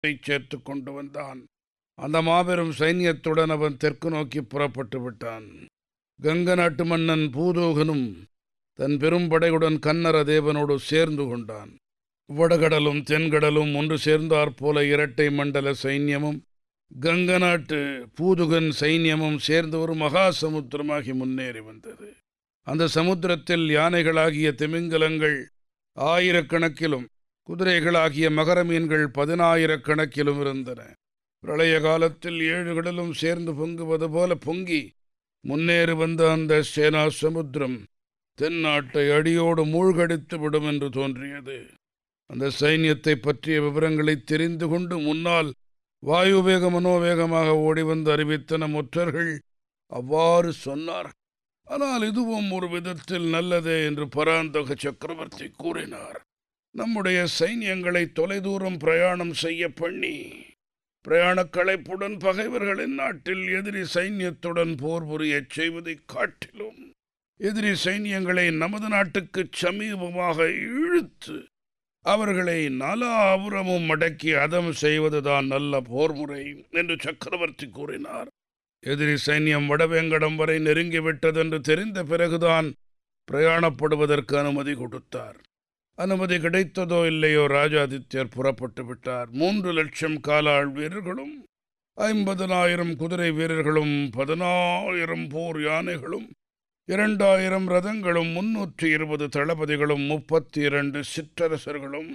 சேர்த்து கொண்டு வந்தான் அந்த மாபெரும் சைன்யத்துடன் அவன் தெற்கு நோக்கி புறப்பட்டு விட்டான் கங்க நாட்டு மன்னன் பூதோகனும் தன் பெரும்படையுடன் கன்னர தேவனோடு சேர்ந்து கொண்டான் வடகடலும் தென்கடலும் ஒன்று சேர்ந்தாற் போல இரட்டை மண்டல சைன்யமும் கங்க நாட்டு பூதுகன் சைன்யமும் சேர்ந்து ஒரு மகா சமுத்திரமாகி முன்னேறி வந்தது அந்த சமுத்திரத்தில் யானைகளாகிய திமிங்கலங்கள் ஆயிரக்கணக்கிலும் குதிரைகளாகிய மகர மீன்கள் பதினாயிரக்கணக்கிலும் இருந்தன பிரளய காலத்தில் ஏழு கடலும் சேர்ந்து பொங்குவது போல பொங்கி முன்னேறி வந்த அந்த சேனா சமுத்திரம் தென்னாட்டை அடியோடு மூழ்கடித்து விடும் என்று தோன்றியது அந்த சைன்யத்தை பற்றிய விவரங்களை தெரிந்து கொண்டு முன்னால் வாயுவேக மனோவேகமாக ஓடி வந்து அறிவித்தன முற்றர்கள் அவ்வாறு சொன்னார் ஆனால் இதுவும் ஒரு விதத்தில் நல்லதே என்று பராந்தக சக்கரவர்த்தி கூறினார் நம்முடைய சைன்யங்களை தொலைதூரம் பிரயாணம் செய்ய பண்ணி பிரயாணக் களைப்புடன் பகைவர்களின் நாட்டில் எதிரி சைன்யத்துடன் போர் புரியச் செய்வதைக் காட்டிலும் எதிரி சைன்யங்களை நமது நாட்டுக்கு சமீபமாக இழுத்து அவர்களை நாலாபுரமும் மடக்கி அதம் செய்வதுதான் நல்ல போர் முறை என்று சக்கரவர்த்தி கூறினார் எதிரி சைன்யம் வடவேங்கடம் வரை நெருங்கிவிட்டதென்று தெரிந்த பிறகுதான் பிரயாணப்படுவதற்கு அனுமதி கொடுத்தார் அனுமதி கிடைத்ததோ இல்லையோ ராஜாதித்யர் புறப்பட்டு விட்டார் மூன்று லட்சம் காலாள் வீரர்களும் ஐம்பதனாயிரம் குதிரை வீரர்களும் பதினாயிரம் போர் யானைகளும் இரண்டாயிரம் ரதங்களும் முன்னூற்றி இருபது தளபதிகளும் முப்பத்தி இரண்டு சிற்றரசர்களும்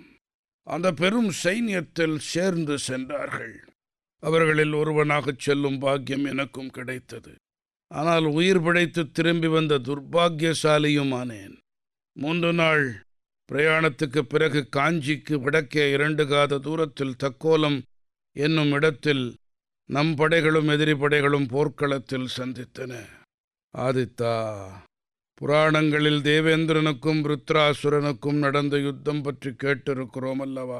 அந்த பெரும் சைன்யத்தில் சேர்ந்து சென்றார்கள் அவர்களில் ஒருவனாகச் செல்லும் பாக்கியம் எனக்கும் கிடைத்தது ஆனால் உயிர் பிழைத்து திரும்பி வந்த துர்பாக்கியசாலியும் ஆனேன் மூன்று நாள் பிரயாணத்துக்கு பிறகு காஞ்சிக்கு வடக்கே இரண்டு காத தூரத்தில் தக்கோலம் என்னும் இடத்தில் நம் படைகளும் எதிரி படைகளும் போர்க்களத்தில் சந்தித்தன ஆதித்தா புராணங்களில் தேவேந்திரனுக்கும் ருத்ராசுரனுக்கும் நடந்த யுத்தம் பற்றி கேட்டிருக்கிறோம் அல்லவா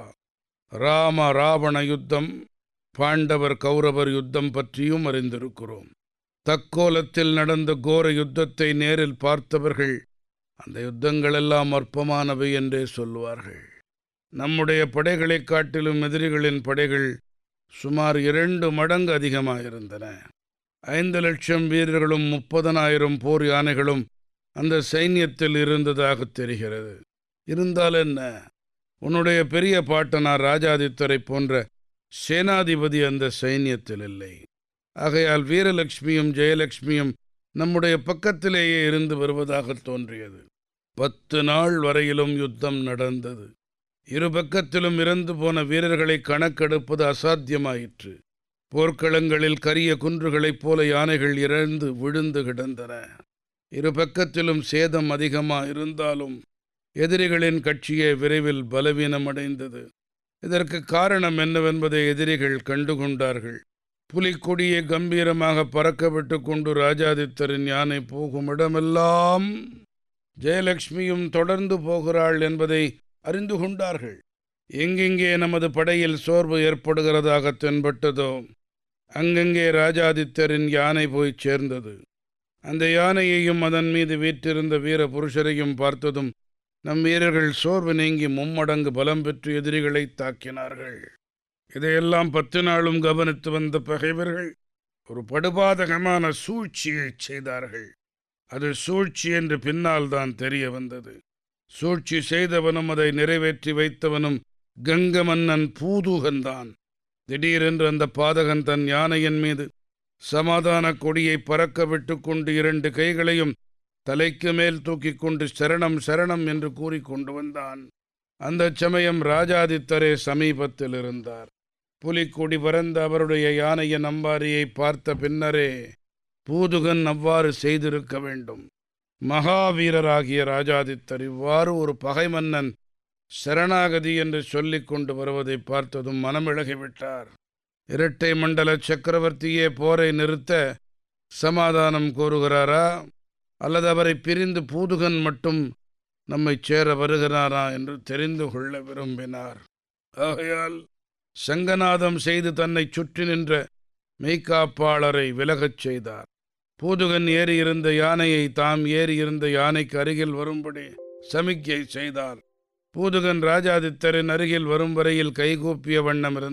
ராம ராவண யுத்தம் பாண்டவர் கௌரவர் யுத்தம் பற்றியும் அறிந்திருக்கிறோம் தக்கோலத்தில் நடந்த கோர யுத்தத்தை நேரில் பார்த்தவர்கள் அந்த யுத்தங்களெல்லாம் அற்பமானவை என்றே சொல்லுவார்கள் நம்முடைய படைகளைக் காட்டிலும் எதிரிகளின் படைகள் சுமார் இரண்டு மடங்கு அதிகமாயிருந்தன ஐந்து லட்சம் வீரர்களும் முப்பதனாயிரம் போர் யானைகளும் அந்த சைன்யத்தில் இருந்ததாக தெரிகிறது இருந்தால் என்ன உன்னுடைய பெரிய பாட்டனார் ராஜாதித்தரை போன்ற சேனாதிபதி அந்த சைன்யத்தில் இல்லை ஆகையால் வீரலட்சுமியும் ஜெயலட்சுமியும் நம்முடைய பக்கத்திலேயே இருந்து வருவதாக தோன்றியது பத்து நாள் வரையிலும் யுத்தம் நடந்தது இரு பக்கத்திலும் இறந்து போன வீரர்களை கணக்கெடுப்பது அசாத்தியமாயிற்று போர்க்களங்களில் கரிய குன்றுகளைப் போல யானைகள் இறந்து விழுந்து கிடந்தன இரு பக்கத்திலும் சேதம் அதிகமா இருந்தாலும் எதிரிகளின் கட்சியே விரைவில் பலவீனமடைந்தது இதற்கு காரணம் என்னவென்பதை எதிரிகள் கண்டுகொண்டார்கள் புலிக்கொடியை கம்பீரமாக பறக்க விட்டு கொண்டு ராஜாதித்தரின் யானை போகும் இடமெல்லாம் ஜெயலட்சுமியும் தொடர்ந்து போகிறாள் என்பதை அறிந்து கொண்டார்கள் எங்கெங்கே நமது படையில் சோர்வு ஏற்படுகிறதாக தென்பட்டதோ அங்கங்கே ராஜாதித்தரின் யானை போய் சேர்ந்தது அந்த யானையையும் அதன் மீது வீற்றிருந்த வீர புருஷரையும் பார்த்ததும் நம் வீரர்கள் சோர்வு நீங்கி மும்மடங்கு பலம் பெற்று எதிரிகளை தாக்கினார்கள் இதையெல்லாம் பத்து நாளும் கவனித்து வந்த பகைவர்கள் ஒரு படுபாதகமான சூழ்ச்சியை செய்தார்கள் அது சூழ்ச்சி என்று பின்னால் தான் தெரிய வந்தது சூழ்ச்சி செய்தவனும் அதை நிறைவேற்றி வைத்தவனும் கங்க மன்னன் பூதூகன்தான் திடீரென்று அந்த பாதகன் தன் யானையின் மீது சமாதான கொடியை பறக்க விட்டு கொண்டு இரண்டு கைகளையும் தலைக்கு மேல் தூக்கிக் கொண்டு சரணம் சரணம் என்று கூறி கொண்டு வந்தான் அந்த சமயம் ராஜாதித்தரே சமீபத்தில் இருந்தார் புலிக்கொடி பறந்த அவருடைய யானையின் அம்பாரியை பார்த்த பின்னரே பூதுகன் அவ்வாறு செய்திருக்க வேண்டும் மகாவீரராகிய ராஜாதித்தர் இவ்வாறு ஒரு பகை மன்னன் சரணாகதி என்று சொல்லிக் கொண்டு வருவதை பார்த்ததும் மனமிழகிவிட்டார் இரட்டை மண்டல சக்கரவர்த்தியே போரை நிறுத்த சமாதானம் கோருகிறாரா அல்லது அவரை பிரிந்து பூதுகன் மட்டும் நம்மை சேர வருகிறாரா என்று தெரிந்து கொள்ள விரும்பினார் ஆகையால் சங்கநாதம் செய்து தன்னை சுற்றி நின்ற மெய்காப்பாளரை விலகச் செய்தார் பூதுகன் ஏறியிருந்த யானையை தாம் ஏறியிருந்த யானைக்கு அருகில் வரும்படி சமிக்கை செய்தார் பூதுகன் ராஜாதித்தரின் அருகில் வரும் வரையில் கைகூப்பிய வண்ணம் இருந்தார்